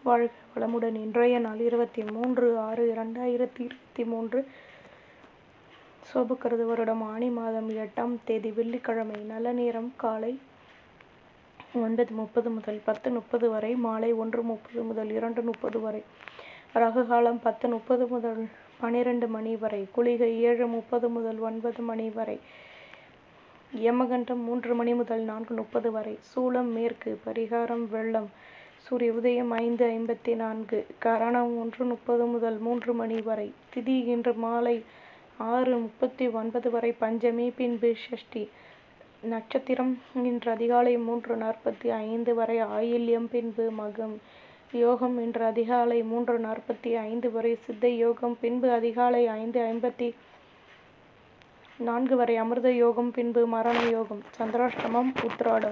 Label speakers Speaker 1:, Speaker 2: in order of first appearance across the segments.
Speaker 1: வாழ்க வளமுடன் இன்றைய நாள் இருபத்தி மூன்று ஆறு இரண்டாயிரத்தி இருபத்தி மூன்று சோபக்கிருது வருடம் ஆனி மாதம் எட்டாம் தேதி வெள்ளிக்கிழமை நல்ல நேரம் காலை ஒன்பது முப்பது முதல் பத்து முப்பது வரை மாலை ஒன்று முப்பது முதல் இரண்டு முப்பது வரை ரகு காலம் பத்து முப்பது முதல் பனிரெண்டு மணி வரை குளிகை ஏழு முப்பது முதல் ஒன்பது மணி வரை யமகண்டம் மூன்று மணி முதல் நான்கு முப்பது வரை சூலம் மேற்கு பரிகாரம் வெள்ளம் சூரிய உதயம் ஐந்து ஐம்பத்தி நான்கு கரணம் ஒன்று முப்பது முதல் மூன்று மணி வரை திதி இன்று மாலை ஆறு முப்பத்தி ஒன்பது வரை பஞ்சமி பின்பு ஷஷ்டி நட்சத்திரம் இன்று அதிகாலை மூன்று நாற்பத்தி ஐந்து வரை ஆயில்யம் பின்பு மகம் யோகம் இன்று அதிகாலை மூன்று நாற்பத்தி ஐந்து வரை சித்த யோகம் பின்பு அதிகாலை ஐந்து ஐம்பத்தி நான்கு வரை அமிர்த யோகம் பின்பு மரண யோகம் சந்திராஷ்டமம் உத்ராடம்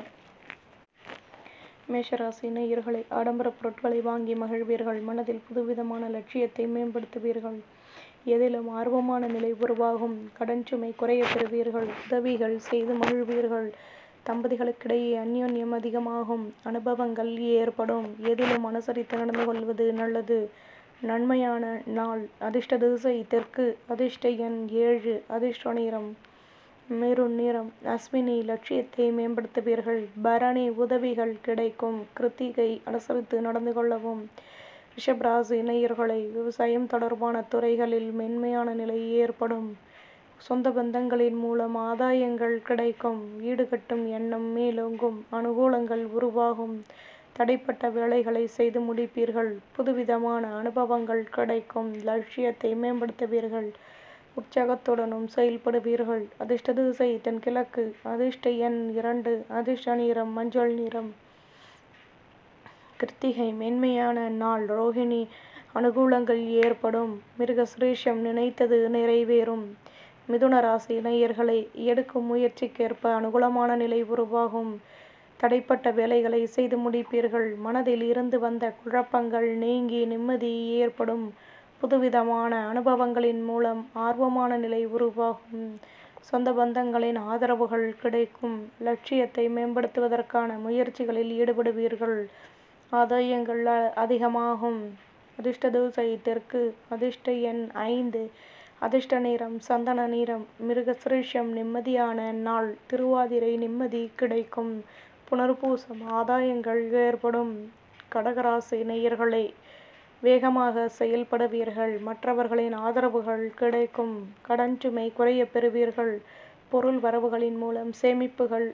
Speaker 1: மேஷராசி நேயர்களை ஆடம்பர பொருட்களை வாங்கி மகிழ்வீர்கள் மனதில் புதுவிதமான லட்சியத்தை மேம்படுத்துவீர்கள் எதிலும் ஆர்வமான நிலை உருவாகும் கடன் சுமை குறைய பெறுவீர்கள் உதவிகள் செய்து மகிழ்வீர்கள் தம்பதிகளுக்கிடையே அந்யோன்யம் அதிகமாகும் அனுபவங்கள் ஏற்படும் எதிலும் அனுசரித்து நடந்து கொள்வது நல்லது நன்மையான நாள் அதிர்ஷ்ட திசை தெற்கு அதிர்ஷ்ட எண் ஏழு அதிர்ஷ்ட நிறம் மெருண் நிறம் அஸ்வினி லட்சியத்தை மேம்படுத்துவீர்கள் பரணி உதவிகள் கிடைக்கும் கிருத்திகை அனுசரித்து நடந்து கொள்ளவும் ரிஷப்ராசி நேயர்களை விவசாயம் தொடர்பான துறைகளில் மென்மையான நிலை ஏற்படும் சொந்த பந்தங்களின் மூலம் ஆதாயங்கள் கிடைக்கும் வீடு கட்டும் எண்ணம் மேலோங்கும் அனுகூலங்கள் உருவாகும் தடைப்பட்ட வேலைகளை செய்து முடிப்பீர்கள் புதுவிதமான அனுபவங்கள் கிடைக்கும் லட்சியத்தை மேம்படுத்துவீர்கள் உற்சாகத்துடனும் செயல்படுவீர்கள் அதிர்ஷ்ட திசை தென்கிழக்கு அதிர்ஷ்ட எண் இரண்டு அதிர்ஷ்ட நிறம் மஞ்சள் நிறம் கிருத்திகை மென்மையான நாள் ரோஹிணி அனுகூலங்கள் ஏற்படும் மிருகசுரேஷம் நினைத்தது நிறைவேறும் மிதுன ராசி நேயர்களை எடுக்கும் முயற்சிக்கேற்ப அனுகூலமான நிலை உருவாகும் தடைப்பட்ட வேலைகளை செய்து முடிப்பீர்கள் மனதில் இருந்து வந்த குழப்பங்கள் நீங்கி நிம்மதி ஏற்படும் புதுவிதமான அனுபவங்களின் மூலம் ஆர்வமான நிலை உருவாகும் சொந்த பந்தங்களின் ஆதரவுகள் கிடைக்கும் லட்சியத்தை மேம்படுத்துவதற்கான முயற்சிகளில் ஈடுபடுவீர்கள் ஆதாயங்கள் அதிகமாகும் அதிர்ஷ்ட தூசை தெற்கு அதிர்ஷ்ட எண் ஐந்து அதிர்ஷ்ட நிறம் சந்தன நிறம் மிருகசிரீஷம் நிம்மதியான நாள் திருவாதிரை நிம்மதி கிடைக்கும் புனர்பூசம் ஆதாயங்கள் ஏற்படும் கடகராசி நேயர்களே வேகமாக செயல்படுவீர்கள் மற்றவர்களின் ஆதரவுகள் கிடைக்கும் கடன் சுமை குறைய பெறுவீர்கள் பொருள் வரவுகளின் மூலம் சேமிப்புகள்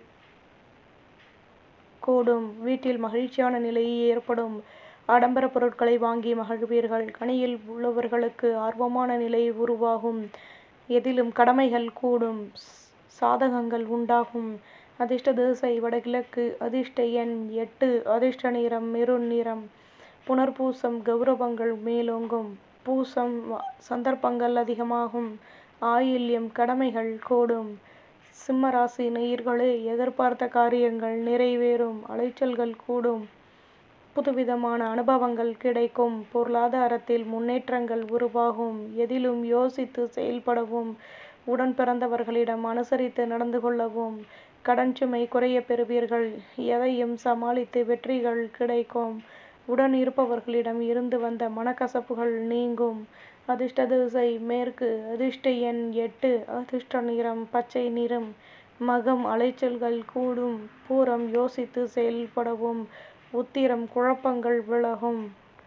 Speaker 1: கூடும் வீட்டில் மகிழ்ச்சியான நிலை ஏற்படும் ஆடம்பர பொருட்களை வாங்கி மகிழ்வீர்கள் கனியில் உள்ளவர்களுக்கு ஆர்வமான நிலை உருவாகும் எதிலும் கடமைகள் கூடும் சாதகங்கள் உண்டாகும் அதிர்ஷ்ட திசை வடகிழக்கு அதிர்ஷ்ட எண் எட்டு அதிர்ஷ்ட நிறம் மெருண் நிறம் புனர்பூசம் கௌரவங்கள் மேலோங்கும் பூசம் சந்தர்ப்பங்கள் அதிகமாகும் ஆயில்யம் கடமைகள் கூடும் சிம்மராசி நேயர்களே எதிர்பார்த்த காரியங்கள் நிறைவேறும் அலைச்சல்கள் கூடும் புதுவிதமான அனுபவங்கள் கிடைக்கும் பொருளாதாரத்தில் முன்னேற்றங்கள் உருவாகும் எதிலும் யோசித்து செயல்படவும் உடன் பிறந்தவர்களிடம் அனுசரித்து நடந்து கொள்ளவும் கடன் சுமை குறைய பெறுவீர்கள் எதையும் சமாளித்து வெற்றிகள் கிடைக்கும் உடன் இருப்பவர்களிடம் இருந்து வந்த மனக்கசப்புகள் நீங்கும் அதிர்ஷ்ட திசை மேற்கு அதிர்ஷ்ட எண் எட்டு அதிர்ஷ்ட நிறம் பச்சை நிறம் மகம் அலைச்சல்கள் கூடும் பூரம் யோசித்து செயல்படவும் உத்திரம் குழப்பங்கள் விலகும்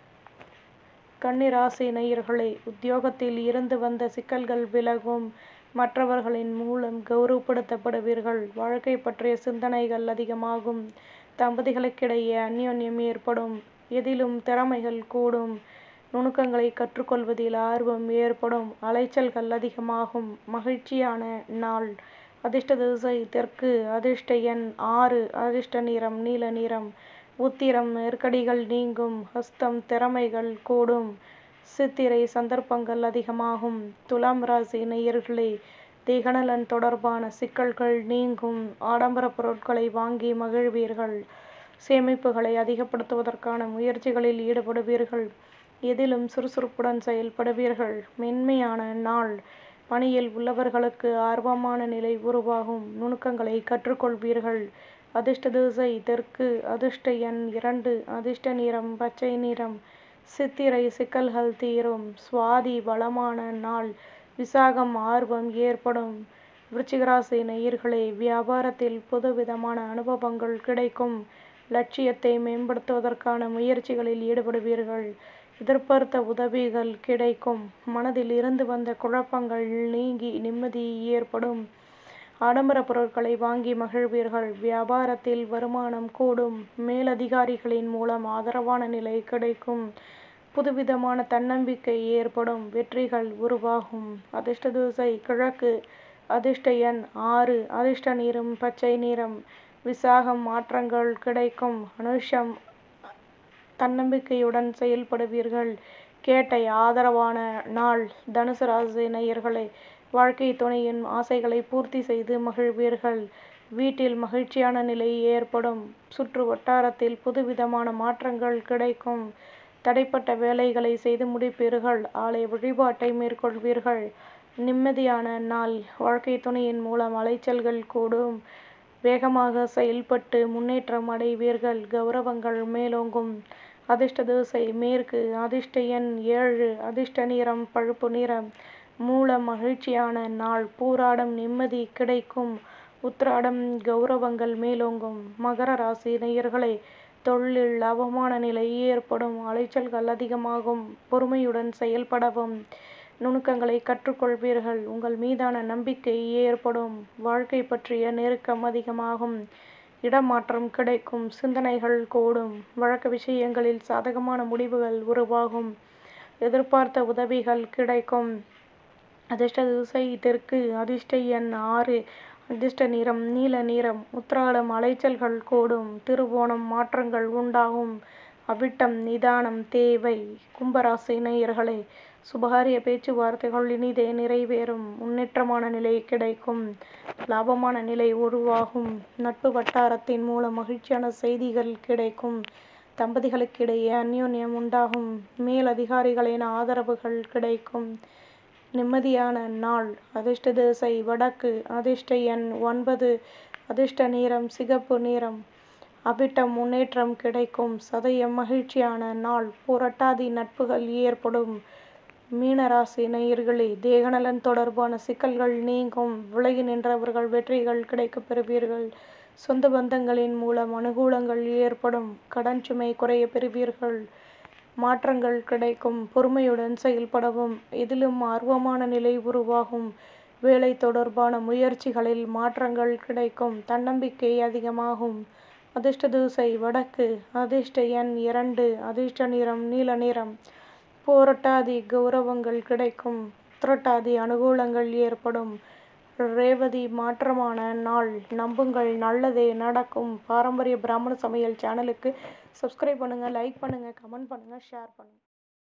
Speaker 1: கன்னிராசி நேயர்களே உத்தியோகத்தில் இருந்து வந்த சிக்கல்கள் விலகும் மற்றவர்களின் மூலம் கௌரவப்படுத்தப்படுவீர்கள் வாழ்க்கை பற்றிய சிந்தனைகள் அதிகமாகும் தம்பதிகளுக்கிடையே அந்யோன்யம் ஏற்படும் எதிலும் திறமைகள் கூடும் நுணுக்கங்களை கற்றுக்கொள்வதில் ஆர்வம் ஏற்படும் அலைச்சல்கள் அதிகமாகும் மகிழ்ச்சியான நாள் அதிர்ஷ்ட திசை தெற்கு அதிர்ஷ்ட எண் ஆறு அதிர்ஷ்ட நிறம் நீல நிறம் உத்திரம் நெருக்கடிகள் நீங்கும் ஹஸ்தம் திறமைகள் கூடும் சித்திரை சந்தர்ப்பங்கள் அதிகமாகும் துலாம் ராசி நேயர்களே திகநலன் தொடர்பான சிக்கல்கள் நீங்கும் ஆடம்பர பொருட்களை வாங்கி மகிழ்வீர்கள் சேமிப்புகளை அதிகப்படுத்துவதற்கான முயற்சிகளில் ஈடுபடுவீர்கள் எதிலும் சுறுசுறுப்புடன் செயல்படுவீர்கள் மென்மையான நாள் பணியில் உள்ளவர்களுக்கு ஆர்வமான நிலை உருவாகும் நுணுக்கங்களை கற்றுக்கொள்வீர்கள் அதிர்ஷ்ட திசை தெற்கு அதிர்ஷ்ட எண் இரண்டு அதிர்ஷ்ட நிறம் பச்சை நிறம் சித்திரை சிக்கல்கள் தீரும் சுவாதி பலமான நாள் விசாகம் ஆர்வம் ஏற்படும் விருச்சிகராசி நேயர்களே வியாபாரத்தில் புதுவிதமான அனுபவங்கள் கிடைக்கும் லட்சியத்தை மேம்படுத்துவதற்கான முயற்சிகளில் ஈடுபடுவீர்கள் எதிர்பார்த்த உதவிகள் கிடைக்கும் மனதில் இருந்து வந்த குழப்பங்கள் நீங்கி நிம்மதி ஏற்படும் ஆடம்பர பொருட்களை வாங்கி மகிழ்வீர்கள் வியாபாரத்தில் வருமானம் கூடும் மேலதிகாரிகளின் மூலம் ஆதரவான நிலை கிடைக்கும் புதுவிதமான தன்னம்பிக்கை ஏற்படும் வெற்றிகள் உருவாகும் அதிர்ஷ்ட திசை கிழக்கு அதிர்ஷ்ட எண் ஆறு அதிர்ஷ்ட நிறம் பச்சை நிறம் விசாகம் மாற்றங்கள் கிடைக்கும் அனுஷம் தன்னம்பிக்கையுடன் செயல்படுவீர்கள் கேட்டை ஆதரவான நாள் தனுசு ராசி நேயர்களே வாழ்க்கை துணையின் ஆசைகளை பூர்த்தி செய்து மகிழ்வீர்கள் வீட்டில் மகிழ்ச்சியான நிலை ஏற்படும் சுற்று வட்டாரத்தில் புதுவிதமான மாற்றங்கள் கிடைக்கும் தடைப்பட்ட வேலைகளை செய்து முடிப்பீர்கள் ஆலய வழிபாட்டை மேற்கொள்வீர்கள் நிம்மதியான நாள் வாழ்க்கை துணையின் மூலம் அலைச்சல்கள் கூடும் வேகமாக செயல்பட்டு முன்னேற்றம் அடைவீர்கள் கௌரவங்கள் மேலோங்கும் அதிர்ஷ்ட திசை மேற்கு அதிர்ஷ்ட எண் ஏழு அதிர்ஷ்ட நிறம் பழுப்பு நிறம் மூல மகிழ்ச்சியான நாள் பூராடம் நிம்மதி கிடைக்கும் உத்திராடம் கௌரவங்கள் மேலோங்கும் மகர ராசி நேயர்களே தொழிலில் லாபமான நிலை ஏற்படும் அலைச்சல்கள் அதிகமாகும் பொறுமையுடன் செயல்படவும் நுணுக்கங்களை கற்றுக்கொள்வீர்கள் உங்கள் மீதான நம்பிக்கை ஏற்படும் வாழ்க்கை பற்றிய நெருக்கம் அதிகமாகும் இடமாற்றம் கிடைக்கும் சிந்தனைகள் கூடும் வழக்கு விஷயங்களில் சாதகமான முடிவுகள் உருவாகும் எதிர்பார்த்த உதவிகள் கிடைக்கும் அதிர்ஷ்ட திசை தெற்கு அதிர்ஷ்ட எண் ஆறு அதிர்ஷ்ட நிறம் நீல நிறம் உத்திராடம் அலைச்சல்கள் கூடும் திருவோணம் மாற்றங்கள் உண்டாகும் அவிட்டம் நிதானம் தேவை கும்பராசி நேயர்களே சுபகாரிய பேச்சுவார்த்தைகள் இனிதே நிறைவேறும் முன்னேற்றமான நிலை கிடைக்கும் லாபமான நிலை உருவாகும் நட்பு வட்டாரத்தின் மூலம் மகிழ்ச்சியான செய்திகள் கிடைக்கும் தம்பதிகளுக்கிடையே அந்யோன்யம் உண்டாகும் மேல் அதிகாரிகளின் ஆதரவுகள் கிடைக்கும் நிம்மதியான நாள் அதிர்ஷ்ட திசை வடக்கு அதிர்ஷ்ட எண் ஒன்பது அதிர்ஷ்ட நிறம் சிகப்பு நிறம் அவிட்டம் முன்னேற்றம் கிடைக்கும் சதயம் மகிழ்ச்சியான நாள் புரட்டாதி நட்புகள் ஏற்படும் மீனராசி நேயர்களே தேகநலன் தொடர்பான சிக்கல்கள் நீங்கும் விலகி நின்றவர்கள் வெற்றிகள் கிடைக்கப் பெறுவீர்கள் சொந்த பந்தங்களின் மூலம் அனுகூலங்கள் ஏற்படும் கடன் சுமை குறைய பெறுவீர்கள் மாற்றங்கள் கிடைக்கும் பொறுமையுடன் செயல்படவும் எதிலும் ஆர்வமான நிலை உருவாகும் வேலை தொடர்பான முயற்சிகளில் மாற்றங்கள் கிடைக்கும் தன்னம்பிக்கை அதிகமாகும் அதிர்ஷ்ட திசை வடக்கு அதிர்ஷ்ட எண் இரண்டு அதிர்ஷ்ட நிறம் நீல நிறம் போரட்டாதி கௌரவங்கள் கிடைக்கும் உத்திரட்டாதி அனுகூலங்கள் ஏற்படும் ரேவதி மாற்றமான நாள் நம்புங்கள் நல்லதே நடக்கும் பாரம்பரிய பிராமண சமையல் சேனலுக்கு சப்ஸ்கிரைப் பண்ணுங்கள் லைக் பண்ணுங்கள் கமெண்ட் பண்ணுங்கள் ஷேர் பண்ணுங்கள்